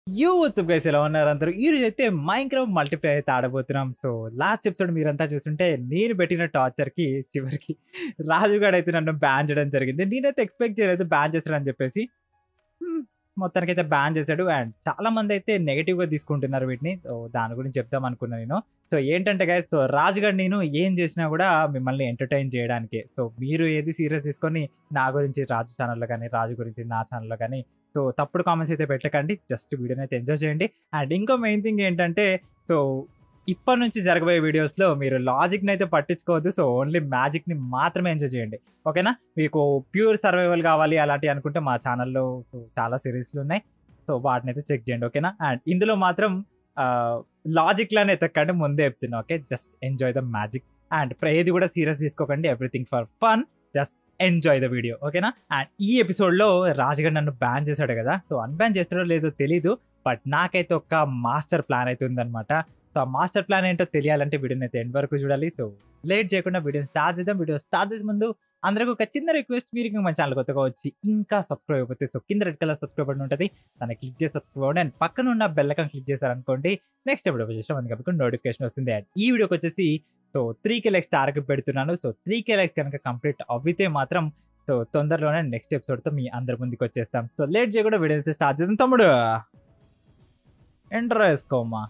You WhatsApp guys ఎలా ఉన్నారు అందరూ ఈ రోజు అయితే మైంక్రాఫ్ట్ మల్టీప్లేయర్ అయితే ఆడబోతున్నాం సో లాస్ట్ ఎపిసోడ్ మీరంతా చూస్తుంటే నేను పెట్టిన టార్చర్ కి చివరికి రాజుగాడు అయితే నన్ను బ్యాన్ చేయడం జరిగింది నేనైతే ఎక్స్పెక్ట్ చేయలేదు బ్యాన్ చేస్తాడని చెప్పేసి హ్మ్, మొత్తానికి అయితే బ్యాన్ చేశాడు అండ్ చాలా మంది అయితే నెగిటివ్ గా తీసుకుంటున్నారు వీటిని సో దాని గురించి చెప్దాం అనుకున్నాను నేను సో ఏంటంటే గైస్ సో రాజుగాడు నేను ఏం చేసినా కూడా మిమ్మల్ని ఎంటర్టైన్ చేయడానికి సో మీరు ఏది సీరియస్ తీసుకొని నా గురించి రాజు ఛానల్లో కానీ రాజు గురించి నా ఛానల్లో కానీ సో తప్పుడు కామెంట్స్ అయితే పెట్టకండి జస్ట్ వీడియోని అయితే ఎంజాయ్ చేయండి అండ్ ఇంకో మెయిన్ థింగ్ ఏంటంటే సో ఇప్పటి నుంచి జరగబోయే వీడియోస్లో మీరు లాజిక్ని అయితే పట్టించుకోవద్దు సో ఓన్లీ మ్యాజిక్ని మాత్రమే ఎంజాయ్ చేయండి ఓకేనా మీకు ప్యూర్ సర్వైవల్ కావాలి అలాంటివి అనుకుంటే మా ఛానల్లో సో చాలా సిరీస్లు ఉన్నాయి సో వాటిని అయితే చెక్ చేయండి ఓకేనా అండ్ ఇందులో మాత్రం లాజిక్లోనే ఎత్తకండి ముందే చెప్తున్నా okay just enjoy the magic and ఏది కూడా సీరియస్ తీసుకోకండి everything for fun just enjoy the video ఓకేనా అండ్ ఈ ఎపిసోడ్లో రాజుగారు నన్ను బ్యాన్ చేశాడు కదా సో అన్బ్యాన్ చేస్తాడో లేదో తెలీదు బట్ నాకైతే ఒక మాస్టర్ ప్లాన్ అయితే ఉందన్నమాట సో ఆ మాస్టర్ ప్లాన్ ఏంటో తెలియాలంటే వీడియోని అయితే ఎండ్ వరకు చూడాలి సో లేట్ చేయకుండా వీడియోని స్టార్ట్ చేద్దాం వీడియో స్టార్ట్ చేసే ముందు అందరికీ ఒక చిన్న రిక్వెస్ట్ మీరు ఇంకా మన ఛానల్ కొత్తగా వచ్చి ఇంకా సబ్స్క్రైబ్ అయిపోతే సో కింద రెడ్ కలర్ సబ్స్క్రైబ్ బటన్ ఉంటుంది దాన్ని క్లిక్ చేసి సబ్స్క్రైబ్ అవ్వండి అండ్ పక్కన ఉన్న బెల్ ఐకాన్ క్లిక్ చేశారనుకోండి నెక్స్ట్ వీడియో చేసిన మనకి కాబట్టి నోటిఫికేషన్ వస్తుంది అండ్ ఈ వీడియోకి వచ్చేసి so three K likes target పెడుతున్నాను సో త్రీ కే లైక్స్ కనుక కంప్లీట్ అవ్వితే మాత్రం సో తొందరలోనే నెక్స్ట్ ఎపిసోడ్తో మీ అందరి ముందుకు వచ్చేస్తాం సో లేట్ చేయకుండా వీడియో అయితే స్టార్ట్ చేద్దాం తమ్ముడు ఎంటర్ వేసుకోమ్మా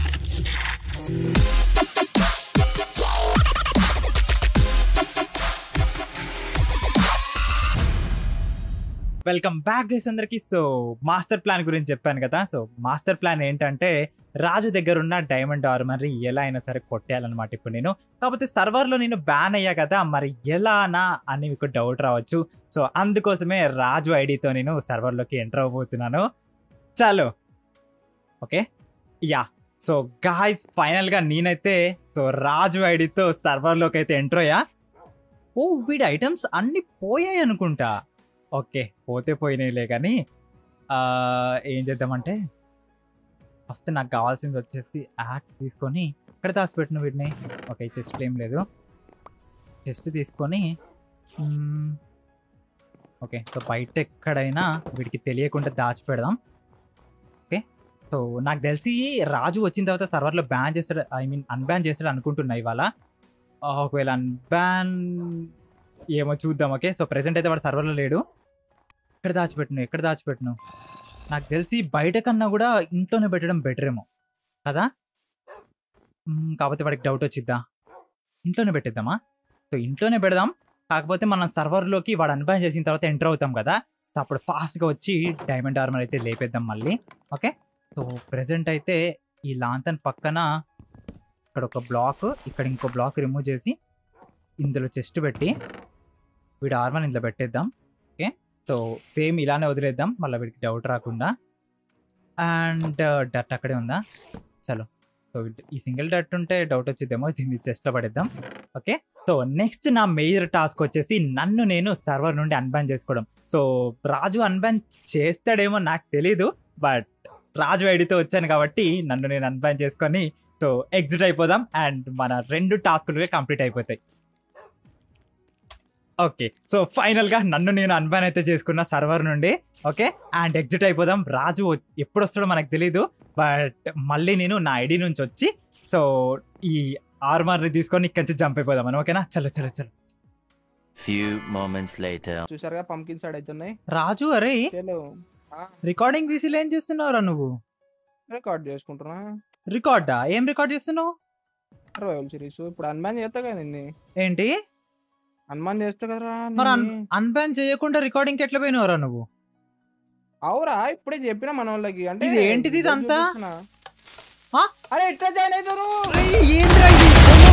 వెల్కమ్ బ్యాక్ గైస్ అందరికి సో మాస్టర్ ప్లాన్ గురించి చెప్పాను కదా సో మాస్టర్ ప్లాన్ ఏంటంటే రాజు దగ్గర ఉన్న డైమండ్ ఆర్మర్ ఎలా అయినా సరే కొట్టేయాలన్నమాట ఇప్పుడు నేను కాకపోతే సర్వర్లో నేను బ్యాన్ అయ్యా కదా మరి ఎలానా అని మీకు డౌట్ రావచ్చు సో అందుకోసమే రాజు ఐడితో నేను సర్వర్లోకి ఎంటర్ అవ్వబోతున్నాను చాలు ఓకే యా సో గాయస్ ఫైనల్గా నేనైతే సో రాజు ఐడితో సర్వర్లోకి అయితే ఎంటర్ అయ్యా ఓ వీడి ఐటమ్స్ అన్నీ పోయాయి అనుకుంటా ఓకే పోతే పోయినాయిలే కానీ ఆ, ఏం చేద్దామంటే ఫస్ట్ నాకు కావాల్సింది వచ్చేసి యాక్స్ తీసుకొని ఎక్కడ దాచిపెట్టిన వీటిని ఓకే చెస్ట్ ఏం లేదు చెస్ట్ తీసుకొని మ్మ్, ఓకే సో బయట ఎక్కడైనా వీడికి తెలియకుండా దాచిపెడదాం ఓకే సో నాకు తెలిసి రాజు వచ్చిన తర్వాత సర్వర్లో బ్యాన్ చేస్తాడు ఐ మీన్ అన్బ్యాన్ చేస్తాడు అనుకుంటున్నా ఇవాళ ఆ, ఒకవేళ అన్బ్యాన్ ఏమో చూద్దాం ఓకే సో ప్రెసెంట్ అయితే వాడు సర్వర్లో లేడు ఎక్కడ దాచిపెట్టినావు ఎక్కడ దాచిపెట్టినావు నాకు తెలిసి బయట కన్నా కూడా ఇంట్లోనే పెట్టడం బెటర్ ఏమో కదా మ్మ్, కాకపోతే వాడికి డౌట్ వచ్చిద్దా ఇంట్లోనే పెట్టేద్దామా సో ఇంట్లోనే పెడదాం కాకపోతే మనం సర్వర్లోకి వాడు అన్బ్యాన్ చేసిన తర్వాత ఎంటర్ అవుతాం కదా సో అప్పుడు ఫాస్ట్గా వచ్చి డైమండ్ ఆర్మర్ అయితే లేపేద్దాం మళ్ళీ ఓకే సో ప్రెసెంట్ అయితే ఈ లాంతన్ పక్కన ఇక్కడ ఒక బ్లాక్ ఇక్కడ ఇంకో బ్లాక్ రిమూవ్ చేసి ఇందులో చెస్ట్ పెట్టి వీడి ఆర్మర్ ఇందులో పెట్టేద్దాం ఓకే సో సేమ్ ఇలానే వదిలేద్దాం మళ్ళీ వీడికి డౌట్ రాకుండా అండ్ డట్ అక్కడే ఉందా చలో సో ఈ సింగిల్ డట్ ఉంటే డౌట్ వచ్చిద్దేమో దీన్ని చెస్ట్ పడేద్దాం ఓకే సో నెక్స్ట్ నా మేజర్ టాస్క్ వచ్చేసి నన్ను నేను సర్వర్ నుండి అన్బ్యాన్ చేసుకోవడం సో రాజు అన్బ్యాన్ చేస్తాడేమో నాకు తెలీదు బట్ రాజు ఐడితో వచ్చాను కాబట్టి నన్ను నేను అన్బ్యాన్ చేసుకొని సో ఎగ్జిట్ అయిపోదాం అండ్ మన రెండు టాస్కులు కంప్లీట్ అయిపోతాయి ఓకే సో ఫైనల్ గా నన్ను నేను అన్బ్యాన్ అయితే చేసుకున్న సర్వర్ నుండి ఓకే అండ్ ఎగ్జిట్ అయిపోదాం రాజు వ- ఎప్పుడు వస్తాడో మనకు తెలీదు బట్ మళ్ళీ నేను నా ఐడి నుంచి వచ్చి సో ఈ ఆర్మర్ ని తీసుకొని ఇక్కడి నుంచి జంప్ అయిపోదాం అని ఓకేనా చలో చలో చలో Few moments later. చూసారుగా పంకిన్ సైడ్ అవుతున్నాయి రాజు అరే చలో రికార్డింగ్ వీసీలు ఏం చేస్తున్నావురా నువ్వు రికార్డ్ చేసుకుంటున్నా రికార్డా ఏం రికార్డ్ చేస్తున్నావు రోయల్ సిరీస్ ఇప్పుడు అన్బ్యాన్ చేస్తా కదా నిన్ను ఏంటి అన్మాన్ చేస్తా కదరా మరి నిన్ని. అన్బ్యాన్ చేయకుండా రికార్డింగ్ ఎట్లా పోయినవరా నువ్వు అవురా ఇప్పుడే చెప్పిన మన వాళ్ళకి అంటే ఇది ఏంటిది video ఇదంతా? చూపిస్తున్నా. ఆ? అరే ఎట్లా జాయిన్ అవుతారు ఏంద్రా ఇది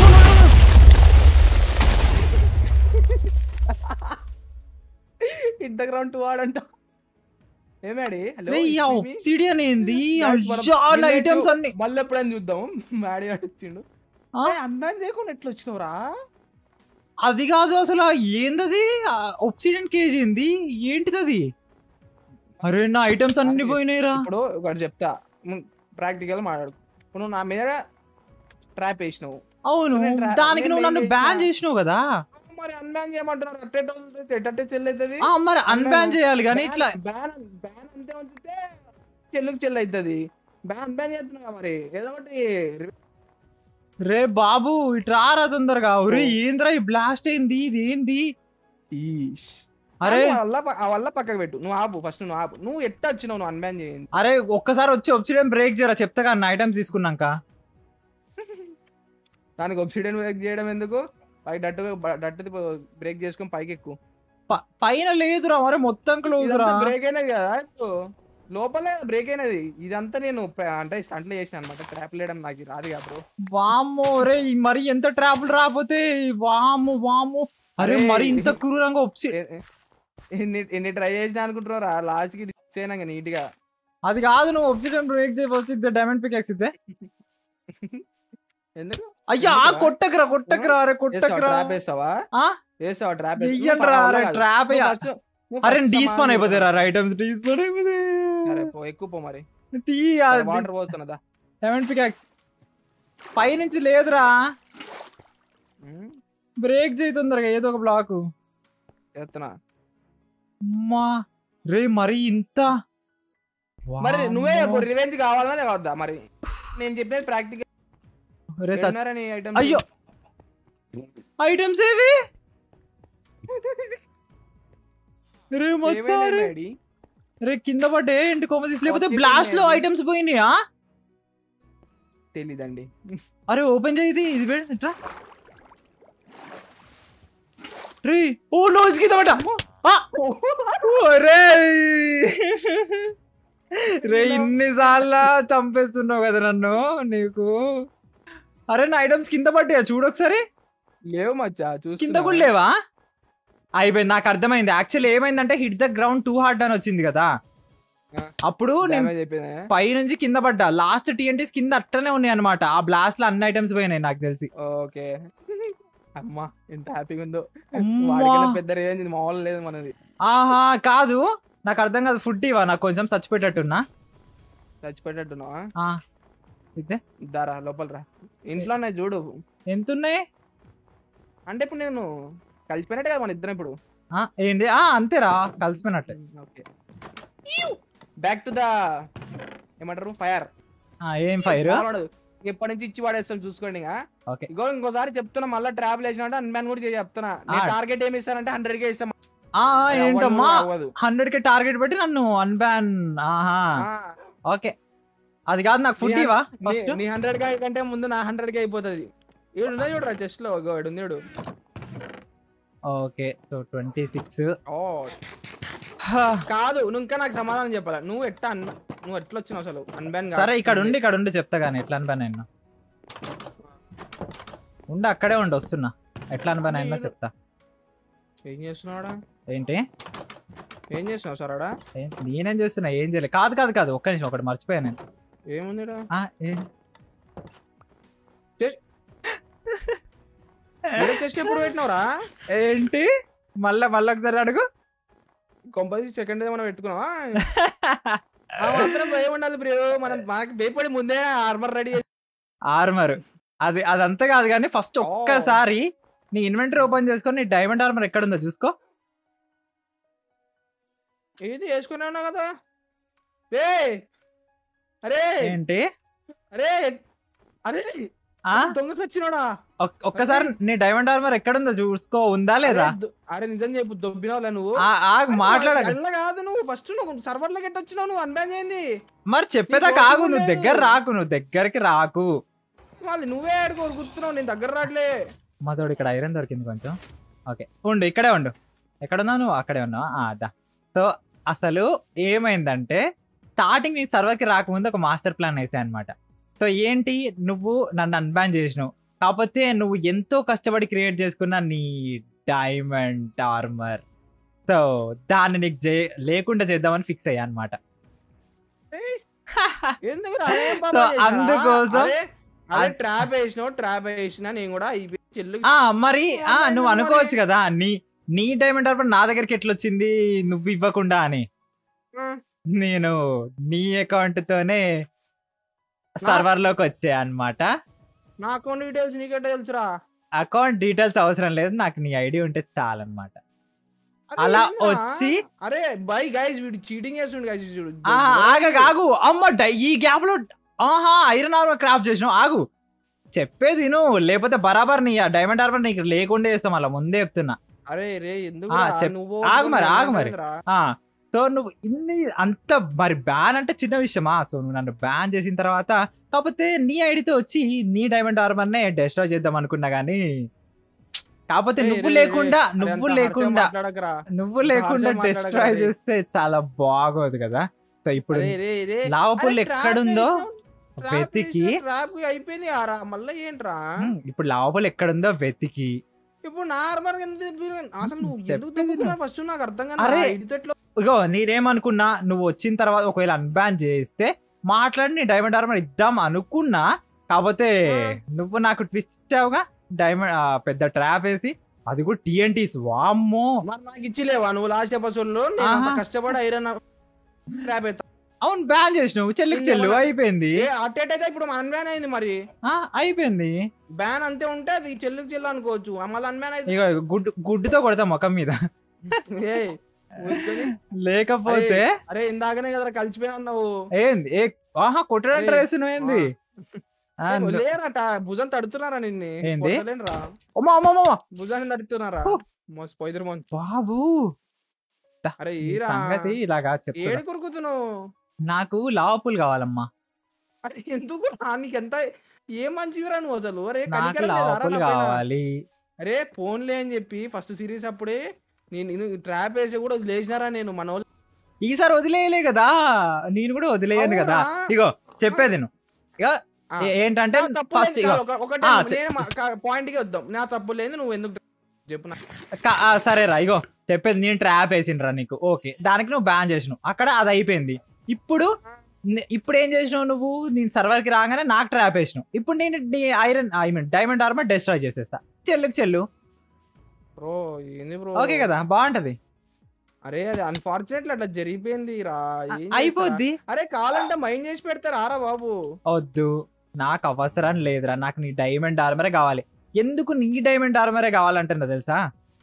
ఇంటగ్రౌండ్ టూ ఆడంట ఏమాడి హలో ఒబ్సిడియన్ ఏంది Guys, మనం చాలా village ఐటమ్స్ అన్ని మళ్ళీ ఎప్పుడైనా చూద్దాం మ్యాడీ వచ్చిండు ఆ? అన్బ్యాన్ చేయకుండా ఎట్లా వచ్చినవురా అది కాదు అసలు ఏందది ఒబ్సిడియన్ కేజీ ఏంది ఏంటిది అది అరే నా ఐటమ్స్ అన్ని అది- పోయినాయిరా ఇప్పుడు ఒకటి చెప్తా ప్రాక్టికల్ మాట్లాడు ఇప్పుడు నువ్వు నా మీద ట్రాప్ వేసినావు అవును నేను రా- దానికి నేను నువ్వు నన్ను ఏం బ్యాన్ చేసినా? చేసినావు కదా మరి అన్బ్యాన్ చేయమంటున్నారు అట్టేటోళ్ళు ఎట్టట్టే చెల్లవుతుంది ఆ, మరి అన్బ్యాన్ చేయాలి కానీ ఇట్లా బ్యాన్ బ్యాన్ అంతే ఉంచితే చెల్లుకి చెల్లి అవుతుంది బ్యాన్ బ్యాన్ చేస్తున్నా మరి ఏదో ఒకటి రే బాబు ఇటు రారా తొందరగా ఒరే ఓ. ఏంద్రా ఈ బ్లాస్ట్ ఏంది ఇది ఏంది అరే అరే వల్ల ఆ వల్ల పక్కకు పెట్టు నువ్వు ఆపు ఫస్ట్ నువ్వు ఆపు నువ్వు ఎట్ట వచ్చినావు నువ్వు అన్బ్యాన్ చేయండి అరే ఒక్కసారి వచ్చి ఒప్సిడియం బ్రేక్ చేయరా చెప్తా కానీ ఐటమ్స్ తీసుకున్నాక దానికి ఒబ్సిడియన్ బ్రేక్ చేయడం ఎందుకు పై డట్టు డట్టు బ్రేక్ చేసుకొని పైకి ఎక్కువ ప- పైన లేదురా మరి మొత్తం క్లోజ్ రా బ్రేక్ అయినది కదా ఇప్పుడు లోపలే బ్రేక్ అయినది ఇదంతా నేను ప- అంటే స్టంట్లు చేసిన అనమాట ట్రాప్ లేయడం నాకు రాదు కదా బ్రో వామ్మో రే ఈ మరి ఎంత ట్రాపులు రాకపోతే వాము వాము అరే అరే, మరి ఇంత క్రూరంగా ఒప్సి ఎన్ని ఎన్ని ట్రై చేసినా అనుకుంటున్నారా లాస్ట్ కి చేయనాక నీట్ గా అది కాదు నువ్వు ఒప్సిడియం బ్రేక్ చేయి ఫస్ట్ ఇద్దే డైమండ్ పిక్ ఇద్దే ఎందుకు అయ్యా ఎందుకురా? కొట్టకరా కొట్టకరా అరే కొట్టకరా ట్రాప్ వేస్తావా ఆ? వేస్తావా ట్రాప్ చెయ్యండిరా అరే ట్రాప్ అరే డీస్పాన్ అయిపోతారా ఐటమ్స్ డీస్పాన్ అయిపోతే సరే పో ఎక్కువ పో మరి తీ వాటర్ పోతున్నదా డైమండ్ పికాక్స్ పైనుంచి లేదురా బ్రేక్ చేయి తొందరగా ఏదో ఒక బ్లాక్ చేస్తున్నా అమ్మా రే మరి ఇంత మరి నువ్వే వామ్మో. రివెంజ్ కావాలన్నా కావద్దా మరి నేను చెప్పేది ప్రాక్టికల్ రే సత్- నీ ఐటమ్ అయ్యో ఐటమ్స్ ఏవి రే మొత్తం రే కింద పడ్డే ఇంటి కొమ్మ తీసి లేకపోతే కొత్త బ్లాస్ట్ లో ఉన్నాయి. ఐటమ్స్ పోయినాయా తెలీదండి అరే ఓపెన్ చేయి ఇది ఇది పెట్టు, ఇట్రా రే ఓ నోజ్ కింద పడ్డా ఆ! ఒరే రే ఇన్నిసార్లు చంపేస్తున్నావు కదా నన్ను నీకు అరే నా ఐటమ్స్ కింద పడ్డాయా చూడు ఒకసారి లేవు మచ్చా కింద చూస్తున్నా. కూడా లేవా అయిపోయింది నాకు అర్థమైంది యాక్చువల్లీ ఏమైందంటే hit the ground too hard అని వచ్చింది కదా ఆ. అప్పుడు నేను Damage అయిపోయిందా? పై నుంచి కింద పడ్డా లాస్ట్ టీఎన్టీస్ కింద అట్టనే ఉన్నాయి అనమాట ఆ బ్లాస్ట్ లో అన్ని ఐటమ్స్ పోయినాయి నాకు తెలిసి ఓకే అమ్మా ఎంత హ్యాపీగా ఉందో అమ్మా. వాడికన్నా పెద్ద రేంజ్ ఇది మామూలు లేదు మనది ఆహా కాదు నాకు అర్థం కాదు ఫుడ్ ఇవా నాకు కొంచెం చచ్చిపెట్టట్టున్నా చచ్చిపెట్టట్టున్నావా ఆ, ఇదే దారా లోపల రా ఇంట్లోనే చూడు ఎంత ఉన్నాయి అంటే ఇప్పుడు నేను కలిసిపోయినట్టే కదా మన ఇద్దరం ఇప్పుడు ఆ, ఏంటి ఆ అంతేరా కలిసిపోయినట్టే ఓకే బ్యాక్ టు ద ఏమంటారు ఫైర్ ఆ, ఏం ఫైర్ ఎప్పటి నుంచి ఇచ్చి వాడేస్తాం చూసుకోండి ఇంకా ఓకే ఇగో ఇంకోసారి చెప్తున్నా మళ్ళీ ట్రావెల్ వేసినట్టు అన్మ్యాన్ కూడా చేసి చెప్తున్నా నేను ఆ. టార్గెట్ ఏమి ఇస్తానంటే హండ్రెడ్ కే ఇస్తాం ఆ ఏంటమ్మా అవ్వదు హండ్రెడ్ కి టార్గెట్ పెట్టి నన్ను అన్బ్యాన్ ఆహా ఆ, ఓకే అది కాదు నాకు ఫుడ్ నీ- ఇవా నీ- ఫస్ట్ నీ హండ్రెడ్ కే కంటే ముందు నా హండ్రెడ్ కే అయిపోతుంది ఏడు ఉన్నాయి చూడరా చెస్ట్ లో ఇగో ఈడు ఉంది చూడు ఓకే సో ట్వంటీ సిక్స్ ఓ కాదు నువ్వు ఇంకా నాకు సమాధానం చెప్పాలా నువ్వు ఎట్లా అన్ నువ్వు ఎట్లా వచ్చినావు అసలు అన్బ్యాన్ సరే ఇక్కడ ఉండి ఇక్కడ ఉండి చెప్తా కానీ ఎట్లా అన్బ్యాన్ అయినా ఉండి అక్కడే ఉండి వస్తున్నా ఎట్లా అన్బ్యాన్ అయినా చెప్తా ఏం చేస్తున్నావాడా ఏంటి ఏం చేస్తున్నావు సార్ ఆడా ఏ- నేనేం చేస్తున్నా ఏం చేయలేదు కాదు కాదు కాదు ఒక్క నిమిషం ఒకటి మర్చిపోయా నేను ఏముంది ఈడ? ఆ, ఏ- ఈడ చెస్ట్ ఎప్పుడు పెట్టినావురా ఏంటి మళ్ళా మళ్ళీ ఒకసారి అడుగు కొంపది సెకండ్ మనం పెట్టుకున్నావా ఆ మాత్రం భయం ఉండాలి బ్రో మనం మనకి భయపడి ముందే ఆర్మర్ రెడీ ఆర్మర్ అది అదంతా కాదు కానీ ఫస్ట్ ఒక్కసారి నీ ఇన్వెంటరీ ఓపెన్ చేసుకొని నీ డైమండ్ ఆర్మర్ ఎక్కడుందో చూసుకో ఇది వేసుకునే ఉన్నా కదా రే అరే ఏంటి అరే అరే ఆ దొంగ సచ్చినోడా ఒక్- ఒక్కసారి నీ డైమండ్ ఆర్మర్ ఎక్కడుందో చూసుకో ఉందా లేదా అరే, దు- అరే నిజం చెప్పు దొబ్బినావులే నువ్వు ఆ- ఆగు మాట్లాడక అట్లా కాదు నువ్వు ఫస్ట్ నువ్వు సర్వర్ లో వచ్చినావు నువ్వు అన్బ్యాన్ చేయింది మరి చెప్పేదా నీకు కాగు ఓపిక నువ్వు లేదు. దగ్గర రాకు నువ్వు దగ్గరికి రాకు మళ్ళీ నువ్వే ఆడుకో గుర్తున్నావు నేను దగ్గర రాట్లే మాతోడు ఇక్కడ ఐరన్ దొరికింది కొంచెం ఓకే ఉండు ఇక్కడే ఉండు ఎక్కడున్నావు నువ్వు అక్కడే ఉన్నావు ఆ, అదా సో అసలు ఏమైందంటే స్టార్టింగ్ నీ సర్వర్కి రాకముందు ఒక మాస్టర్ ప్లాన్ వేసా అనమాట సో ఏంటి నువ్వు నన్ను అన్బ్యాన్ చేసినావు కాకపోతే నువ్వు ఎంతో కష్టపడి క్రియేట్ చేసుకున్న నీ డైమండ్ ఆర్మర్ సో దాన్ని నీకు చే- లేకుండా చేద్దామని ఫిక్స్ అయ్యా అనమాట ఎందుకు రా? ఏం పాపం సో చేశారా? అందుకోసం అరే, అరే అద్- ట్రాప్ వేసినావు ట్రాప్ వేసినా నేను కూడా ఈ చెల్లు ఆ మరి ఆ ఏమైంది నువ్వు మరి? అనుకోవచ్చు కదా నీ నీ డైమండ్ ఆర్మర్ నా దగ్గరికి ఎట్లా వచ్చింది నువ్వు ఇవ్వకుండా అని నేను నీ అకౌంట్ తోనే సర్వర్ లోకి వచ్చా అనమాట నా అకౌంట్ డీటెయిల్స్ నీకెట్ట తెలుసురా అకౌంట్ డీటెయిల్స్ అవసరం లేదు నాకు నీ ఐడి ఉంటే చాలన్నమాట అరే అలా ఏందిరా? వచ్చి అరే బై గైస్ వీడు చీటింగ్ చేస్తుండు గైస్ చూడు ఆ, ఆగకు ఆగు అమ్మ డై- ఈ గ్యాప్ లో ఆహా ఐరన్ ఆర్మర్ క్రాఫ్ట్ చేసినావు ఆగు చెప్పేది నువ్వు లేకపోతే బరాబర్ నీ డైమండ్ ఆర్మర్ నీకు లేకుండా చేస్తాం అలా ముందే చెప్తున్నా అరే రే ఎందుకు ఆ, రా? చెప్- నువ్వు ఆగు మరి, ఆగు మరి. ఏందిరా? ఆ సో నువ్వు ఇన్ని అంత మరి బ్యాన్ అంటే చిన్న విషయమా సో నువ్వు నన్ను బ్యాన్ చేసిన తర్వాత కాకపోతే నీ ఐడితో వచ్చి నీ డైమండ్ ఆర్మర్ నే డిస్ట్రాయ్ చేద్దాం అనుకున్నా గానీ కాకపోతే రే, నువ్వు రే, రే, లేకుండా అరే, నువ్వు అంత harsh గా లేకుండా మాట్లాడకురా. నువ్వు అంత లేకుండా harsh గా డిస్ట్రాయ్ మాట్లాడకురా, చేస్తే చాలా బాగోదు కదా సో ఇప్పుడు అరే, రే, రే. లావపుల్లు అరే, trap ఎక్కడుందో వేసినావు, trap వెతికి వేసినావు, trap అయిపోయింది ఆరా మళ్ళీ ఏంట్రా ఉమ్, ఇప్పుడు లావపుల్ ఎక్కడుందో వెతికి ఇప్పుడు నార్మల్ ఎందుకు తిప్పిరు? అసలు నువ్వు ఎందుకు చెప్పేది తిప్పుతున్నావు ఫస్ట్ నాకు అర్థం కాదు అరే. ఇడితో ఎట్లా ఇగో నేనేమనుకున్నా నువ్వు వచ్చిన తర్వాత ఒకవేళ అన్బ్యాన్ చేస్తే మాట్లాడి నీ డైమండ్ ఆర్మర్ ఇద్దాం అనుకున్నా కాకపోతే ఆ. నువ్వు నాకు ట్విస్ట్ ఇచ్చావుగా డైమండ్ ఆ, పెద్ద ట్రాప్ వేసి అది కూడా టీఎన్టీస్ వామ్మో మరి నాకు ఇచ్చిలేవా నువ్వు లాస్ట్ ఎపిసోడ్ లో నేను అంత ఆహా. కష్టపడి ఐరన్ ట్రాప్ ఎత్తా అవును బ్యాన్ చేసినావు చెల్లికి నిన్న చెల్లు మన- అయిపోయింది ఏ అట్టేట్ అయితే ఇప్పుడు అన్బ్యాన్ అయింది మరి ఆ, అయిపోయింది బ్యాన్ అంతే ఉంటే అది చెల్లుకి చెల్లు అనుకోవచ్చు మళ్ళీ అన్బ్యాన్ అయితే ఇగో గుడ్డు గుడ్డుతో కొడతా ముఖం మీద ఏయ్, ఊహించుకొని, లేకపోతే అరే ఇందాకనే కదా కలిసిపోయినా ఉన్నావు ఏంది ఏ ఆహా కొట్టడానికి ఏయ్, రేసు ఏంది ఆ, ఏ, ను- లేరట భుజం తడుతున్నారా నిన్ను ఏంది? రా అమ్మా అమ్మా అమ్మా భుజాన్ని తడుతున్నారా ఓ. మోస్ పోయిద్దరు మోన్ బాబు అరే ఈ ఈరా సంగతి ఇలాగా చెప్తున్నా ఏడు కొరుకుతున్నావు నాకు లావపులు కావాలమ్మా అరే ఎందుకు రా నీకు ఎంత ఏం మంచివిరా నువ్వు అసలు అరే నాకు కనికరం లేదారా లావపులు నా పైన? కావాలి అరే ఫోన్లే అని చెప్పి ఫస్ట్ సిరీస్ అప్పుడే నేను నేను ట్రాప్ వేసి కూడా వదిలేసినారా నేను మన వాళ్ళు ఈసారి వదిలేయలే కదా నేను కూడా వదిలేయను కదా అవునా? ఇగో చెప్పేది నువ్వు ఇగో ఆ. ఏ- ఏంటంటే నా తప్పు ఫస్ట్ లేదు ఇగో కాదు, ఒక- ఒకటే ఆ, నువ్వు చె- నేను పాయింట్ కి వద్దాం నా తప్పు లేదు నువ్వు ఎందుకు చెప్పు నాకు. క- ఆ, సరేరా ఇగో చెప్పేది నేను ట్రాప్ వేసిండ్రా నీకు ఓకే దానికి నువ్వు బ్యాన్ చేసినావు అక్కడ అది అయిపోయింది ఇప్పుడు నే- ఇప్పుడు ఏం చేసినావు నువ్వు నేను సర్వర్ కి రాగానే నాకు ట్రాప్ వేసినావు ఇప్పుడు నేను నీ iron I mean diamond armour destroy చేసేస్తా చెల్లుకు చెల్లు బ్రో ఏంది బ్రో ఓకే కదా బాగుంటది అరే అది అన్ఫార్చునేట్లీ అట్లా జరిగిపోయింది రా ఏం చేస్తారా? అయిపోద్ది అరే కావాలంటే మైండ్ చేసి పెడతారా రా బాబు వద్దు నాకు అవసరం లేదురా నాకు నీ డైమండ్ ఆర్మరే కావాలి ఎందుకు నీ డైమండ్ ఆర్మరే కావాలంటున్నా తెలుసా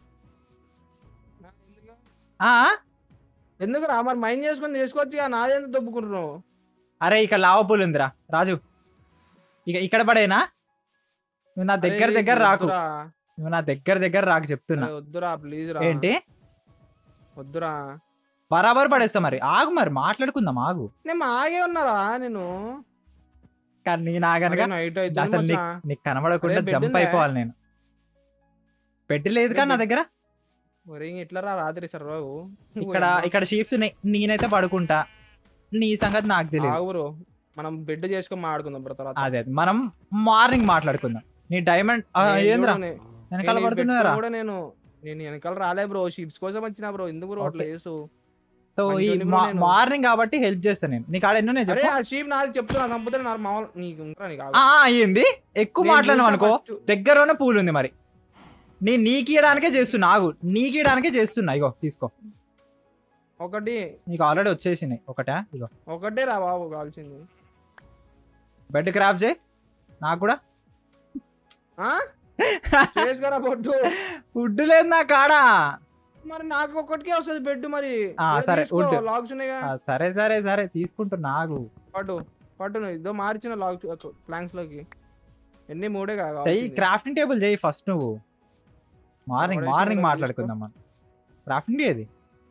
ఆ ఎందుకు రా మరి మైండ్ చేసుకొని చేసుకోవచ్చు నాదేంత దొబ్బుకుంటున్నావు అరే ఇక్కడ లావపూల్ ఉందిరా రాజు ఇక ఇక్కడ పడేనా నువ్వు నా దగ్గర అరే, దగ్గర రాకు వద్దురా. నువ్వు నా దగ్గర దగ్గర రాకు చెప్తున్నా అరే, వద్దురా ప్లీజ్ రా ఏంటి వద్దురా బరాబర్ పడేస్తా మరి ఆగు మరి మాట్లాడుకుందాం ఆగు నేను ఆగే ఉన్నారా నేను కానీ నేను ఆగనగా నైట్ అసలు నీకు నీకు కనబడకుండా అరే, bed జంప్ ఉందా? అయిపోవాలి నేను పెట్టి లేదు అరే, కానీ నా bed- దగ్గర మరి ఎట్లా రా రాత్రి సార్ బాబు ఇక్కడ ఇక్కడ షీప్స్ నేనైతే పడుకుంటా నీ సంగతి నాకు తెలియదు ఆగురు మనం బెడ్ చేసుకొని మాట్లాడుకుందాం బ్రో తర్వాత అదే అదే. మనం మార్నింగ్ మాట్లాడుకుందాం నీ డైమండ్ ఆ, నేను ఏంద్రా చూడు, నే- వెనకాల నేను ఈ పడుతున్నారా bed కూడా నేను నేను వెనకాల రాలే బ్రో షిప్స్ కోసం వచ్చిన బ్రో ఎందుకు బ్రో అట్లా Okay. చేసు సో ఈ మంచోని మా- బ్రో నేను. మార్నింగ్ కాబట్టి హెల్ప్ చేస్తా నేను నీకు ఆడ ఎన్నో అరే చెప్పు ఆ షీప్ నాది చెప్తున్నా చంపుతే నా మామూలు నీకు ఉంటారా నీకు ఆగు. ఆ, ఆ, అయ్యింది ఎక్కువ నేను మాట్లాడినావు చూసా అనుకో first. దగ్గరలోనే పూలు ఉంది మరి నేను నీకియడానికే చేస్తున్నా ఆగు నీకియడానికే చేస్తున్నా ఇగో తీసుకో ఒకటి నీకు ఆల్రెడీ వచ్చేసినాయి ఒకటా ఇగో ఒకటే రా బాబు కావాల్సింది బెడ్ క్రాప్ చేయి నాకు కూడా ఆ? చేసుకోరా పొట్టు ఫుడ్ లేదు నా కాడా మరి నాకు ఒక్కటికే వస్తుంది బెడ్ మరి ఆ, ఏడు సరే, తీసుకో, ఉండు. లాక్స్ ఉన్నాయిగా ఆ, సరే సరే సరే తీసుకుంటున్నా ఆగు పట్టు పట్టు నువ్వు ఇదో మార్చిన లాక్ ప్లాంక్స్ లోకి ఎన్ని మూడే చెయ్యి కావాలి క్రాఫ్టింగ్ టేబుల్ చేయి ఫస్ట్ నువ్వు మార్నింగ్ ఎవడైతే మార్నింగ్ ఎవడో మాట్లాడుకుందాం మనం క్రాఫ్టింగ్ ఏది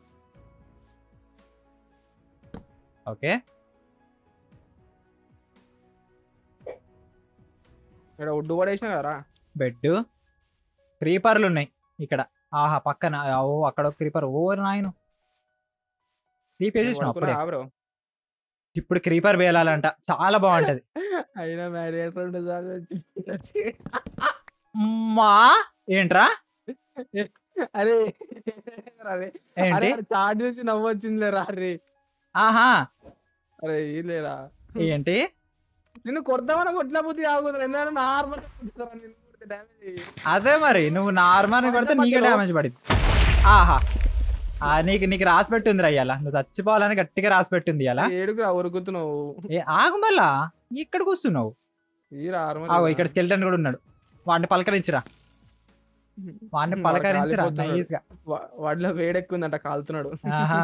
ఓకే ఇక్కడ ఉడ్డు పడేసిన కదరా బెడ్ క్రీపర్లు ఉన్నాయి ఇక్కడ ఆహా పక్కన ఓ అక్కడ ఒక క్రీపర్ ఓ నాయను క్రీప్ వేసేసిన అప్పుడే బ్రో ఇప్పుడు క్రీపర్ వేయాలంట చాలా బాగుంటది అయినా మ్యారేజ్ మా ఏంట్రా అరే అరే ఏంటి అరే చాట్ చూసి నవ్వు వచ్చింది రా అరే ఆహా అరే ఈ లేరా ఏంటి నిన్ను కొడతామని కొట్టిన బుద్ధి ఆగుతుంది ఎందుకంటే నార్మల్ డ్యామేజ్ అదే మరి నువ్వు నార్మల్ కొడితే నీకే మధ్యలో- డ్యామేజ్ పడింది ఆహా ఆ, నీకు నీకు రాసి పెట్టుంది అయ్యాల నువ్వు చచ్చిపోవాలని గట్టిగా రాసి పెట్టింది అలా ఏడుకు రా ఉరుకుతున్నావు ఏ ఆగు మళ్ళా ఇక్కడికి వస్తున్నావు ఈ ఆగో ఇక్కడ స్కెల్టన్ కూడా ఉన్నాడు వాడిని పలకరించిరా వాడిని వాడు పలకరించరా కాలిపోతున్నాడు. నైస్ గా వా- వాడిలో వేడెక్కుందంట కాలుతున్నాడు ఆహా.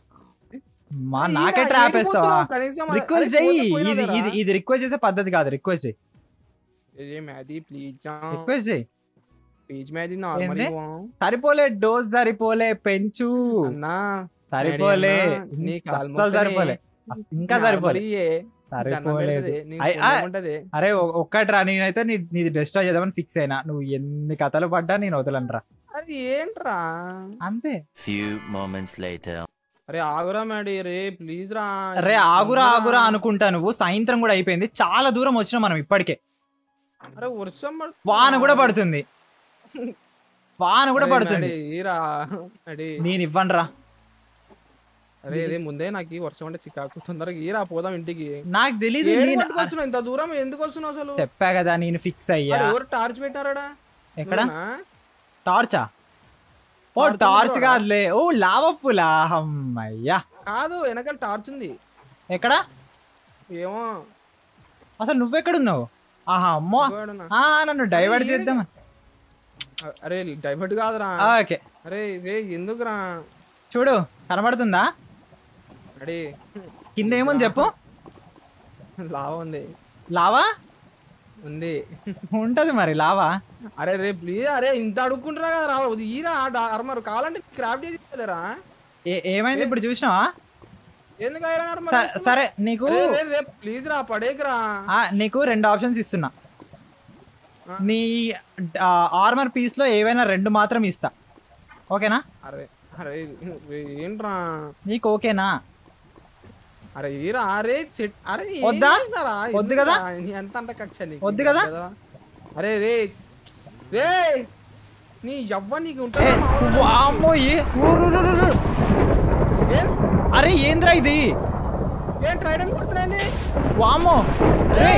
మా ఈరా, నాకే ఏడికి ట్రాప్ వేస్తావా పోతున్నావు? కనీసం అరే రిక్వెస్ట్ పోతే చెయ్యి ఇది పోయినాదేరా. ఇది ఇది రిక్వెస్ట్ చేసే పద్ధతి కాదు రిక్వెస్ట్ చెయ్యి ఏ మ్యాది ప్లీజ్ రిక్వెస్ట్ చెయ్యి ప్లీజ్ మ్యాది నార్మల్ ఏంది? సరిపోలే డోస్ సరిపోలే పెంచు అన్నా సరిపోలే మ్యాడీ అన్నా, నీ ఇంత కాలు అస్సలు సరిపోలే అస్- ఇంకా సరిపోలే సరిపోలేదు అయ్, ఆ. ఉంటది అరే ఒ- ఒక్కటి రా నేనైతే నీ నీది డిస్ట్రాయ్ చేద్దామని ఫిక్స్ అయినా నువ్వు ఎన్ని కథలు పడ్డా నేను వదలనరా అది ఏంట్రా అంతే Few moments later. అరే ఆగురా మేడీ రే ప్లీజ్ రా రే ఆగురా ఆగురా అనుకుంటా నువ్వు సాయంత్రం కూడా అయిపోయింది చాలా దూరం వచ్చినాం మనం ఇప్పటికే అరే వర్షం పడుతుంది. వాన కూడా పడుతుంది వాన కూడా అరే పడుతుంది మేడీ, ఈరా మేడీ. నేను ఇవ్వనురా అరే రే ముందే నాకు ఈ వర్షం అంటే చికాకు తొందరగా ఈరా పోదాం ఇంటికి నాకు తెలీదు ఏడికి నేను పట్టుకొస్తున్నావు ఇంత దూరం ఎందుకు వస్తున్నావు అసలు చెప్పా కదా నేను ఫిక్స్ అయ్యా అరే, ఎవరు టార్చ్ పెట్టారడా ఎక్కడ నువ్వేనా? టార్చా ఓ టార్చ్ టార్చ్ ఉంది కాదులే ఓ లావప్పులా అమ్మయ్యా కాదు వెనకాల టార్చ్ ఉంది ఎక్కడ ఏమో అసలు నువ్వెక్కడున్నావు ఆహా అమ్మో ఇంకోడున్నా. ఆ నన్ను డైవర్ట్ అరే, చేద్దాం అరే డైవర్ట్ కాదురా ఓకే అరే రే ఎందుకురా చూడు కనబడుతుందా అడే కింద ఏముంది చెప్పు లావా ఉంది లావా ఉంది ఉంటది మరి లావా అరే రే ప్లీజ్ అరే ఇంత అడుక్కుంటున్నా కదా రా ఈరా అర్మర్ కావాలంటే క్రాఫ్ట్ చేసి ఇచ్చేదేరా. ఏ- ఏమైంది ఇప్పుడు చూసినావా ఎందుకు ఐరన్ ఆర్మర్ స- సరే నీకు రే రే రే ప్లీజ్ రా పడేకరా ఆ, నీకు రెండు ఆప్షన్స్ ఇస్తున్నా ఆ. నీ ఆర్మర్ పీస్ లో ఏవైనా రెండు మాత్రం ఇస్తా ఓకేనా అరే అరే రే, ఏంట్రా నీకు ఓకేనా అరే ఈరా అరే సెట్ అరే ఏం వద్దా? చేస్తున్నారా? వద్దు కదా? ఎందుకురా? నీ ఎంత అంత కక్ష నీకు? వద్దు కదా? అరే రే రే నీ యవ్వ నీకు ఏ, ఉంటుంది వామ్మో, ఏ- ఊరు, ఊరు, ఊరు, ఊరు. అరే ఏంద్రా ఇది ఏం ట్రైడన్ కొడుతున్నాయి వామ్మో రే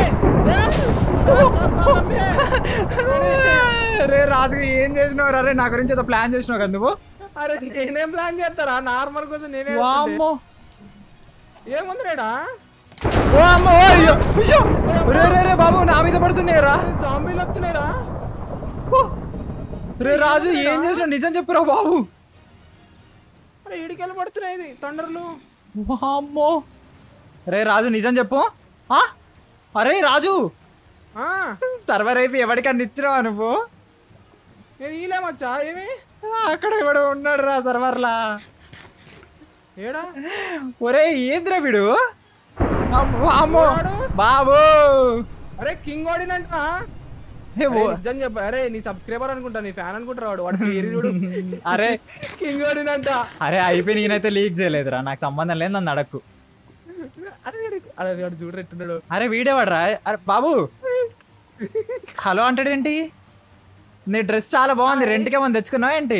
రే రాజు ఏం చేసినావు రే నా గురించి ఏదో ప్లాన్ చేసినావు కదా నువ్వు అరే నేనేం ప్లాన్ చేస్తారా నార్మల్ కోసం నేనే వామ్మో ఏముంది రేడా వామ్మో అయ్యో అయ్యో రే రే రే బాబు నా మీద పడుతున్నాయిరా జాంబీలు వస్తున్నాయిరా రే రాజు ఏం చేసినావు నిజం చెప్పురా బాబు అరే ఇడికెళ్ళి పడుతున్నాయి ఇది తండర్లు వామ్మో రే రాజు నిజం చెప్పు ఆ? అరే రాజు ఆ, సర్వర్ అయిపోయి ఎవరికన్నా ఇచ్చినావా నువ్వు నేను ఈలేమచ్చా ఏమి ఆ, అక్కడ ఎవడో ఉన్నాడు రా సర్వర్లా ఏడా ఒరే ఏంద్రా వీడు అమ్మో, అమ్మో వాడు? బాబు అరే కింగ్ ఓడినంట ఏ ఓ- నిజం చెప్ప అరే నీ సబ్స్క్రైబర్ అనుకుంటా నీ ఫ్యాన్ అనుకుంటారా వాడు వాడు పేరు చూడు అరే కింగ్ ఓడినంట అరే అయిపోయి నేనైతే లీక్ చేయలేదురా నాకు సంబంధం లేదు నన్ను అడక్కు అరే వీడు- అరే వాడు చూడు ఎట్టున్నాడు అరే వీడేవాడ్రా అరే బాబు హలో అంటాడేంటి నీ డ్రెస్ చాలా బాగుంది రెంట్కి ఏమన్నా తెచ్చుకున్నావా ఏంటి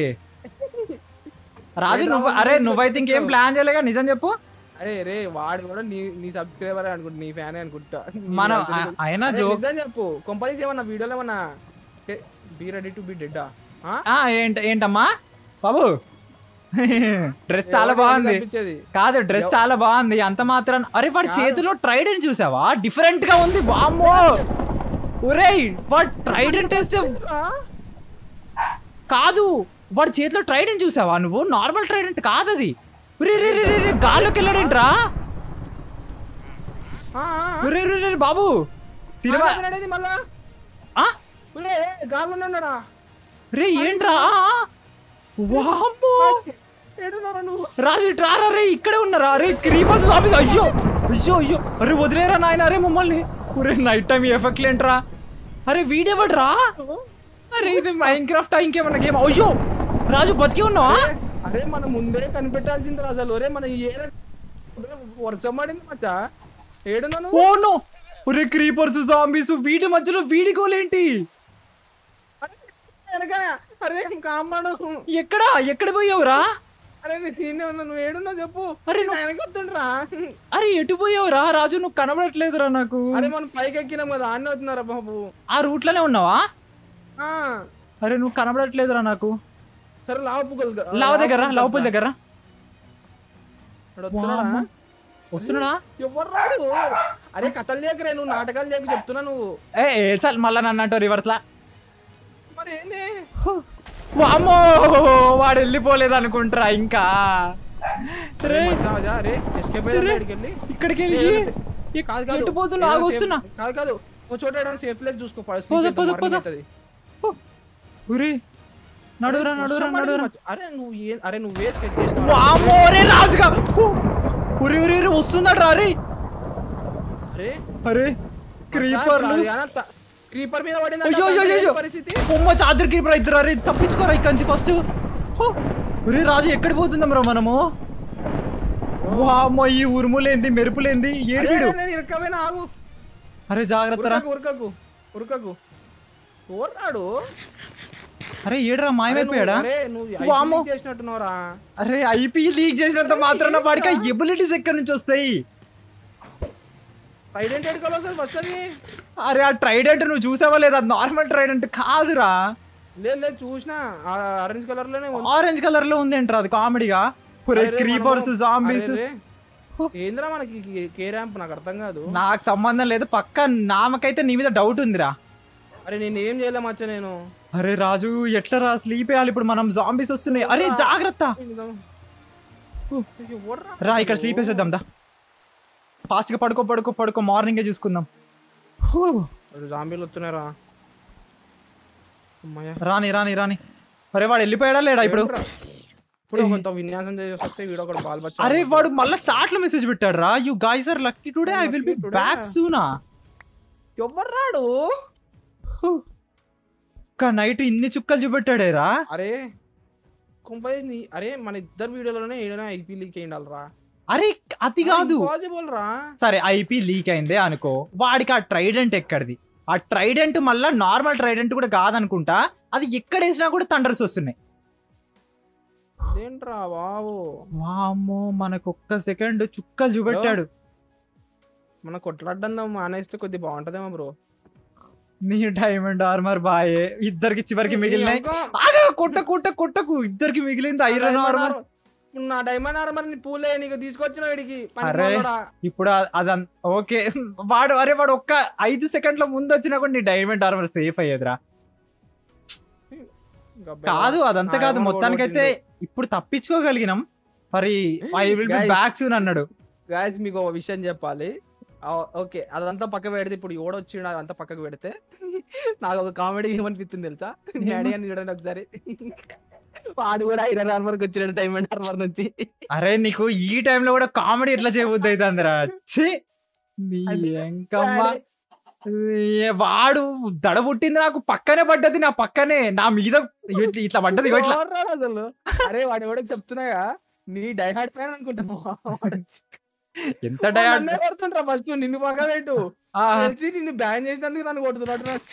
రాజు నువ్వు అరే నువ్వైతే ఇంకేం ప్లాన్ చేయలేగా నిజం చెప్పు అరే రే వాడు కూడా నీ నీ సబ్స్క్రైబర్ అనుకుంటా నీ ఫ్యాన్ అనుకుంటా మనం నీకు ఆ- తెలుసు. అయినా అరే, జోక్ నిజం చెప్పు కొంపనీస్ ఏమన్నా వీడియోలో ఏమన్నా be ready to be dead ఆ, ఏంట ఏంటమ్మా బాబు డ్రెస్ చాలా బాగుంది అనిపించేది కాదు డ్రెస్ చాలా బాగుంది అంత మాత్రం అరే వాడి చేతిలో ట్రైడెంట్ చూసావా డిఫరెంట్ గా ఉంది వామ్మో ఒరేయ్ వాడు ట్రైడెంట్ వేస్తే కాదు వాడి చేతిలో ట్రైడెంట్ చూసావా నువ్వు నార్మల్ ట్రైడెంట్ కాదు అది రే రే రే రే, రే గాల్లోకి వెళ్ళాడేంట్రా రే రే రే బాబు తిరుమల అనేది మళ్ళా ఆ? ఒరే, గాల్లో ఉన్నాడా రే ఏంట్రా ఆ, ఆ. వామ్మో ఏడున్నారా నువ్వు రాజు ఇటు రారా రే ఇక్కడే ఉన్నారా అరే క్రీపర్స్ ఆఫీస్ అయ్యో అయ్యో అయ్యో అరే వదిలేరా నాయన అరే మమ్మల్ని ఒరే నైట్ టైం ఎఫెక్ట్ లేంట్రా అరే వీడేవడ్రా అరే ఇది మైన్ క్రాఫ్ట్ ఇంకేమన్నా గేమ్ అయ్యో రాజు బతికి ఉన్నావా అరే మనం ముందే కనిపెట్టాల్సింది రా అసలు ఒరే మన ఏ వర్షం పడింది మచ్చా ఏడున్నాను ఓ నో ఒరే క్రీపర్స్ జాంబీస్ వీటి మధ్యలో వీడి గోలేంటి వెనక అరే కామ్మాడు ఎక్కడా ఎక్కడ పోయావురా అరే నీ తీనే ఉన్నా నువ్వు ఏడున్నావు చెప్పు అరే అరే వెనక వస్తుండ్రా అరే ఎటు పోయావురా రాజు నువ్వు కనబడట్లేదురా నాకు అరే మనం పైకి ఎక్కినాం కదా ఆడనే అవుతున్నారా బాబు ఆ రూట్ లోనే ఉన్నావా ఆ, అరే నువ్వు కనబడట్లేదురా నాకు సరే లావు పువ్వులు లావ దగ్గర లావపూల దగ్గర వాడు వస్తున్నాడా వామ్మో. వస్తున్నాడా ఎవరు రాడు అరే కథలు లేకరే నువ్వు నాటకాలు లేక చెప్తున్నా నువ్వు ఏ ఏ చల్ మళ్ళా నన్ను అంటావు రివర్స్ లా మరి ఏంది వామ్మో వాడు వెళ్ళిపోలేదు అనుకుంటారా ఇంకా రే మచ్చా, రే ఎస్కేప్ అయ్యాడు ఇక్కడికి వెళ్ళి ఇక్కడికి వెళ్ళి ఏ, కాదు కాదు ఎటు పోతున్నా ఏదో ఆగు, safe- వస్తున్నా కాదు కాదు ఓ చోట ఏదైనా సేఫ్ ప్లేస్ చూసుకో పద, పడ పద, పద. ఉరి నడురా నడురా నడురా అరే నువ్వు ఏ అరే నువ్వే స్కెచ్ చేసినావు వామ్మో రే రాజుగా ఉరి ఉరి ఉరి వస్తున్నాడు అరే అరే అరే క్రీపర్లు క్రీపర్ మీద పడింది అయ్యో అయ్యో అయ్యో పరిస్థితి బొమ్మ చార్జర్ క్రీపర్ ఇద్దరు అరే తప్పించుకోరా ఇక్కడి నుంచి ఫస్ట్ ఒరే రాజు ఎక్కడ పోతుందాం రా మనము వామ్మో ఈ ఉరుములేంది మెరుపులేంది ఏడు వీడు ఇరకమైన ఆగు అరే జాగ్రత్త రా ఉరకకు ఉరకకు ఉరకకు ఓర్రాడు అరే ఏడురా అరే నువ్వు- మాయమైపోయాడా అరే నువ్వు వామ్మో. ఐపీ చేసినట్టున్నావురా అరే ఐపీ లీక్ చేసినంత మాత్రాన వాడికి ఎబిలిటీస్ ఎక్కడి నుంచి వస్తాయి ఐడెంటిటీ కలర్ వస్తుంది ఫస్ట్ అది అరే ఆ ట్రైడెంట్ నువ్వు చూసావా లేదా నార్మల్ ట్రైడెంట్ కాదురా లేదు లేదు చూసినా ఆరెంజ్ కలర్ లోనే ఉంది. ఆరెంజ్ కలర్ లో ఉంది ఏంట్రా అది కామెడీగా ఒరే అరే, క్రీపర్స్ మనము- జాంబీస్ అరే, రే. ఏందిరా మనకి కే ర్యాంప్ నాకు అర్థం కాదు నాకు సంబంధం లేదు పక్క నామకైతే నీ మీద డౌట్ ఉందిరా అరే నేను ఏం చేయలే మచ్చ నేను అరే రాజు ఎట్లా రా స్లీప్ వేయాలి ఇప్పుడు మనం జాంబీస్ వస్తున్నాయి అరే జాగ్రత్త ఎవర్రా? రా ఇక్కడ స్లీప్ వేసేద్దాం దా ఫాస్ట్ గా పడుకో పడుకో పడుకో మార్నింగే చూసుకుందాం హూ. అరే జాంబీలు వస్తున్నారా అమ్మయ్య రాని రాని రాని అరే వాడు వెళ్ళిపోయాడా లేడా ఇప్పుడు ఏంట్రా? ఇప్పుడు కొంత విన్యాసం చేసి వస్తే వీడు ఒకటి బాల్ బచ్చా అరే వాడు మళ్ళా చాట్లో మెసేజ్ పెట్టాడు రా you guys are lucky today I will be Lucky today. Back సూనా ఎవర్రాడు ఒక్క నైట్ ఇన్ని చుక్కలు చూపెట్టాడే రా అరే కొంపై నీ- అరే మన ఇద్దరు వీడియోలోనే ఏదైనా ఐపీ లీక్ అయ్యిండాలరా అరే అది కాదు పాసిబుల్ రా సరే ఐపీ లీక్ అయిందే అనుకో వాడికి ఆ ట్రైడెంట్ ఎక్కడిది ఆ ట్రైడెంట్ మళ్ళా నార్మల్ ట్రైడెంట్ కూడా కాదనుకుంటా అది ఎక్కడ వేసినా కూడా తండర్స్ వస్తున్నాయి ఏంట్రా బాబు వామ్మో మనకు ఒక్క సెకండ్ చుక్కలు చూపెట్టాడు మన కొట్లాడడం మానేస్తే కొద్ది బాగుంటదేమో బ్రో నీ డైమండ్ ఆర్మర్ బాయే ఇద్దరికి చివరికి మిగిలినాయి ఆగు, కొట్ట కొట్ట కొట్టకు ఇద్దరికి మిగిలింది ఐరన్ ఆర్మర్ నా డైమండ్ ఆర్మర్ ని పూలే నీకు తీసుకొచ్చిన వీడికి పనికి అరే. మాలోడా. ఇప్పుడు అదం ఓకే వాడు అరే వాడు ఒక్క ఐదు సెకండ్ల ముందు వచ్చినా కూడా నీ డైమండ్ ఆర్మర్ సేఫ్ అయ్యేదిరా గబ్బే. కాదు అదంతా నా కాదు armor మొత్తానికైతే కొట్టిండు. ఇప్పుడు తప్పించుకోగలిగినాం మరి I will be Guys. Back soon అన్నాడు గాయస్ మీకు ఒక విషయం చెప్పాలి ఆ, ఓకే అదంతా పక్క పెడితే ఇప్పుడు ఎవడు వచ్చిండు అదంతా పక్కకు పెడితే నాకు ఒక కామెడీ ఏమనిపిస్తుంది తెలుసా డాడీ అని చూడండి ఒకసారి వాడు కూడా ఐరన్ ఆర్మర్కి వచ్చినాడు డైమండ్ ఆర్మర్ నుంచి అరే నీకు ఈ టైంలో కూడా కామెడీ ఎట్లా చేయబుద్ది అవుతుందిరా ఛీ నీ అది ఎంకమ్మ ఏ వాడు దడ పుట్టింది నాకు పక్కనే పడ్డది నా పక్కనే నా మీద ఇట్లా- ఇట్లా పడ్డది ఇగో ఇట్లా ఎవర్రా అసలు అరే వాడు ఎవడో చెప్తున్నాగా నీ డైహార్డ్ ఫ్యాన్ అనుకుంటాము ఎంత డయాడ్ నన్నే కొడుతుండ్రా ఫస్ట్ నిన్ను పక్క పెట్టు తెలిసి నిన్ను బ్యాన్ చేసినందుకు నన్ను కొడుతున్నాడు నాకు.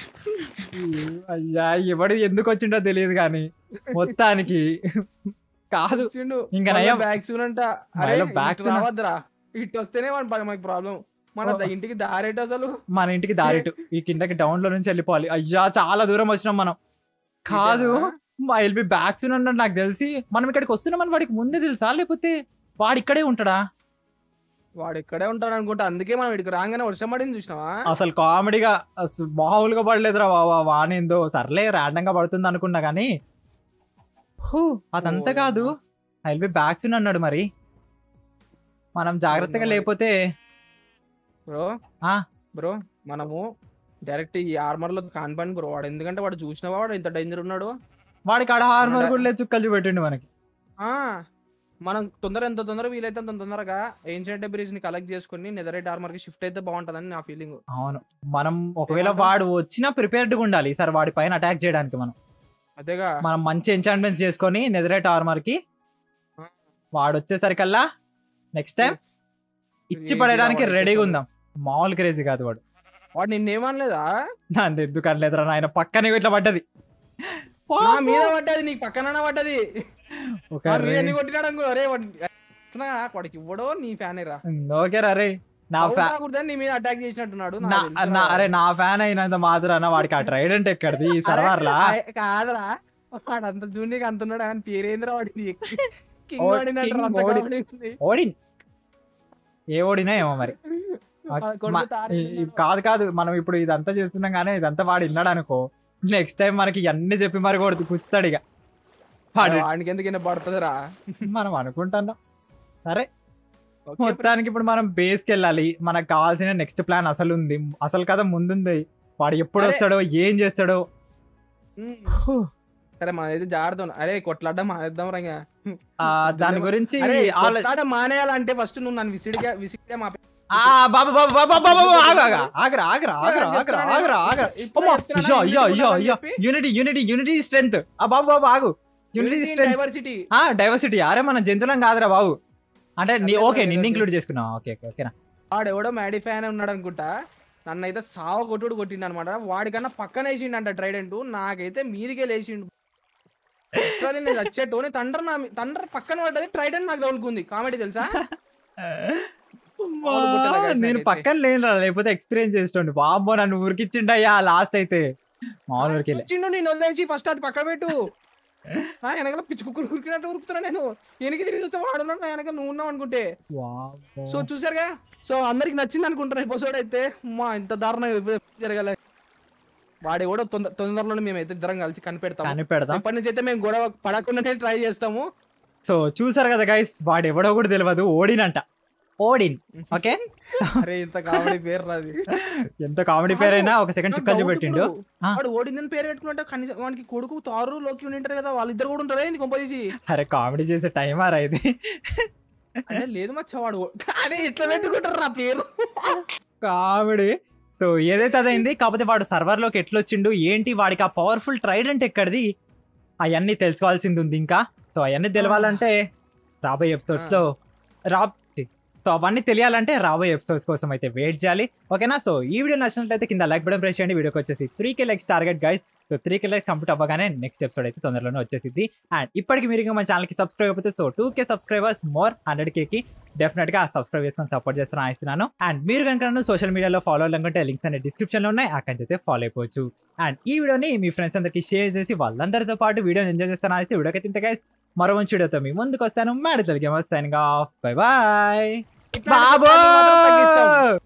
అయ్యా ఎవడు ఎందుకు వచ్చిండో తెలియదు కానీ మొత్తానికి కాదు వచ్చిండు ఇంకా నయం. బ్యాగ్ సూన్ అంట అరే మళ్ళీ back ఇటు soon ఆ? రావద్దురా ఇటు వస్తేనే వాడి ప- మనకి ప్రాబ్లం మన ఓ. ద- ఇంటికి దారేట అసలు మన ఇంటికి దారిటు ఈ కిందకి డౌన్ లో నుంచి వెళ్ళిపోవాలి అయ్యా చాలా దూరం వచ్చినాం మనం కాదు ఇదేనా? ఐ విల్ బి బ్యాక్ అన్నాడు నాకు తెలిసి మనం ఇక్కడికి వస్తున్నామని వాడికి ముందే తెలుసా లేకపోతే వాడు ఇక్కడే ఉంటాడా వాడు ఇక్కడే ఉంటాడు అనుకుంటా అందుకే మనం ఇక్కడికి రాగానే వర్షం పడింది చూసినావా అసలు కామెడీగా అసలు మామూలుగా పడలేదురా బాబా వానిందో సర్లే ర్యాండమ్ గా పడుతుంది అనుకున్నా కానీ హూ, అదంతా ఓ కాదు ఐ విల్ బి బ్యాక్ అన్నాడు మరి మనం జాగ్రత్తగా అవునా? లేకపోతే బ్రో ఆ. బ్రో మనము డైరెక్ట్ ఈ ఆర్మర్ లో కాన్పని బ్రో వాడు ఎందుకంటే వాడు చూసినావా వాడు ఎంత డేంజర్ ఉన్నాడు వాడికి ఆడ హార్మర్ అవునా? కూడా లేదు చుక్కలు చూపెట్టిండు మనకి ఆ మనం తొందర ఎంత తొందర వీలైతే అంత తొందరగా ఏన్షియంట్ డెబ్రీస్ ని కలెక్ట్ చేసుకుని నెదరైట్ ఆర్మర్ కి షిఫ్ట్ అయితే బాగుంటదని నా ఫీలింగ్ అవును మనం ఒకవేళ ఏమంటావ్? వాడు వచ్చినా ప్రిపేర్డ్ గా ఉండాలి సార్ వాడి పైన అటాక్ చేయడానికి మనం అదేగా మనం మంచి ఎంచాంట్మెంట్స్ చేసుకొని నెదరేట్ ఆర్మర్ కి ఆ. వాడు వచ్చేసరికల్లా నెక్స్ట్ టైం ఇచ్చి Easy గా పడేయడానికి వాడు రెడీగా వచ్చేస్తాడు. ఉందాం మామూలు క్రేజీ కాదు వాడు వాడు నిన్నేమనలేదా నాది ఎందుకు అనలేదురా నాయన పక్కనే ఇట్లా పడ్డది నా మీద పడ్డది నీకు పక్కన పడ్డది ఒక నా మీద రే- ఎన్ని కొట్టినాడు అనుకో అరే వాడు ఎట్లా వాడికి ఇవ్వడో నీ ఫ్యానే రా ఓకే రా రే నా ఫ్యా రాకూడదని నీ మీద అటాక్ చేసినట్టున్నాడు నాకు నా తెలుసురా. నా- అరే నా ఫ్యాన్ అయినంత మాత్రాన వాడికి ఆ ట్రైడెంట్ ఎక్కడిది ఈ అరే, సర్వర్ లా అయ్ కాదురా వాడు అంత జూనికి అంత ఉన్నాడు కానీ పేరేంద్ర వాడిని కింగ్ ఓ, వాడినట్టు king అంత ఓడి- comedy ఉంది. ఓడి ఏ ఓడినా ఏమో మరి వాడి కొడుకు మ- తారీఖు ఈ- ఈ కాదు కాదు మనం ఇప్పుడు ఇదంతా చేస్తున్నాం కానీ ఇదంతా వాడు విన్నాడు అనుకో నెక్స్ట్ టైం మనకి ఇవన్నీ చెప్పి మరి కొడుతు కూర్చుతాడు ఇక వాడు వాడికి ఎందుకైనా పడుతుందిరా మనం అనుకుంటున్నాం సరే ఓకే బ్రో. మొత్తానికి ఇప్పుడు మనం బేస్కి వెళ్ళాలి మనకు కావాల్సిన నెక్స్ట్ ప్లాన్ అసలు ఉంది అసలు కథ ముందుంది వాడు ఎప్పుడు అరే. వస్తాడో ఏం చేస్తాడో ఉమ్. హూ. సరే మనైతే జాగ్రత్త ఉన్నా. అరే కొట్లాడడం మానేద్దాం రంగా ఆ, దాని గురించి అరే ఆలో- కొట్లాడ మానేయాలంటే ఫస్ట్ నువ్వు నన్ను విసిడిగా విసిడిగా మా ఆ, బాబు బాబు బాబు బాబు బాబు ఆగు, ఆగు, ఆగరా ఆగరా ఆగరా ఆగరా ఆగరా ఆగరా ఇప్పుడు అమ్మా, చెప్తున్నానా? అయ్యో అయ్యో అయ్యో ఎందుకు అయ్యో చెప్పి? యూనిటీ యూనిటీ యూనిటీ స్ట్రెంత్ ఆ బాబు బాబు ఆగు యూనిటీ స్ట్రెంత్ డైవర్సిటీ ఆ డైవర్సిటీ అరే మన జంతువులం కాదురా బాబు అంటే నీ అదే, ఓకే అదే, నిన్ను అదే. ఇంక్లూడ్ చేసుకున్నావు ఓకే ఓకే ఓకేనా వాడు ఎవడో మ్యాడీ ఫ్యాన్ ఉన్నాడు అనుకుంటా నన్ను అయితే సావ కొట్టుడు కొట్టిండు అనమాట వాడికన్నా పక్కన వేసిండంట ట్రైడెంట్ నాకైతే మీదికే లేచిండు Literally నేను వచ్చేటోని తండ్రి నా మీ- తండ్రి పక్కన పడ్డది ట్రైడెంట్ నాకు తగులుకుంది కామెడీ తెలుసా అమ్మా, మామూలు గుట్టలా guys నేను నాకైతే. పక్కన లేను రా లేకపోతే ఎక్స్పీరియన్స్ చేస్తుండే బాబో నన్ను ఉరికిచ్చిండయ్యా లాస్ట్ అయితే మామూలు ఉరికిలే వచ్చిండు నేను వదిలేసి ఫస్ట్ అది పక్క పెట్టు నా వెనకాల పిచ్చి కుక్కలు కురికినట్టు ఉరుకుతున్నా నేను వెనక్కి తిరిగి చూస్తే వాడు ఉన్నాడు, నా వెనక నువ్వు ఉన్నావు అనుకుంటే వామ్మో. సో చూసారుగా సో అందరికి నచ్చింది అనుకుంటారు ఎపిసోడ్ అయితే మా ఇంత దారుణం జరగాలి వాడి కూడా తొందర తొందరలోనే మేమైతే ఇద్దరం కలిసి కనిపెడతాము కనిపెడదాం ఇప్పటి నుంచి అయితే మేము గొడవ పడకుండానే ట్రై చేస్తాము సో చూసారు కదా గైస్ వాడు ఎవడో కూడా తెలియదు ఓడినంట ఓడిన్ ఓకే అరే ఇంత కామెడీ పేరు రాది ఎంత కామెడీ పేరైనా ఒక సెకండ్ చుక్కలు చూపెట్టిండు ఆ. వాడు ఓడిందని పేరు పెట్టుకుంటే కనీసం వానికి కొడుకు తారు లోకి ఉండి ఉంటారు కదా వాళ్ళిద్దరు కూడా ఉంటారా ఏంది కొంపదీసి అరే కామెడీ చేసే టైం ఆరా ఇది అంటే లేదు మచ్చ వాడు ఓ- కానీ ఇట్లా పెట్టుకుంటారు నా పేరు కామెడీ సో ఏదైతే అదైంది కాకపోతే వాడు సర్వర్ లోకి ఎట్లొచ్చిండు ఏంటి వాడికి ఆ పవర్ఫుల్ ట్రైడెంట్ ఎక్కడిది అవన్నీ తెలుసుకోవాల్సింది ఉంది ఇంకా సో అవన్నీ తెలవాలంటే రాబోయే ఎపిసోడ్స్ లో రా సో అవన్నీ తెలియాలంటే రాబోయే ఎపిసోడ్స్ కోసం అయితే వెయిట్ చేయాలి ఓకేనా సో ఈ వీడియో నచ్చినట్లయితే కింద లైక్ బటన్ ప్రెస్ చేయండి వీడియోకి వచ్చేసి three K likes target guys so three K likes complete అవ్వగానే నెక్స్ట్ ఎపిసోడ్ అయితే తొందరలోనే వచ్చేసింది అండ్ ఇప్పటికి మీరు ఇంకా మన ఛానల్కి సబ్స్క్రైబ్ అయిపోతే so two K subscribers more hundred కేకి డెఫినెట్ గా సబ్స్క్రైబ్ చేసుకొని సపోర్ట్ చేస్తాను ఆశిస్తున్నాను అండ్ మీరు కనుక నన్ను సోషల్ మీడియాలో ఫాలో అవ్వాలనుకుంటే లింక్స్ అనే డిస్క్రిప్షన్ లో ఉన్నాయి అక్కడి నుంచి అయితే ఫాలో అయిపోవచ్చు అండ్ ఈ వీడియోని మీ ఫ్రెండ్స్ అందరికి షేర్ చేసి వాళ్ళందరితో పాటు వీడియోని ఎంజాయ్ చేస్తాను అయితే వీడియోకి తింటే గైస్ మరో మంచి వీడియోతో మీ ముందుకు వస్తాను మేడ Telugu sign off bye bye ఇట్లాంటి కొట్లాటలు మాత్రం తగ్గిస్తాం. బాబో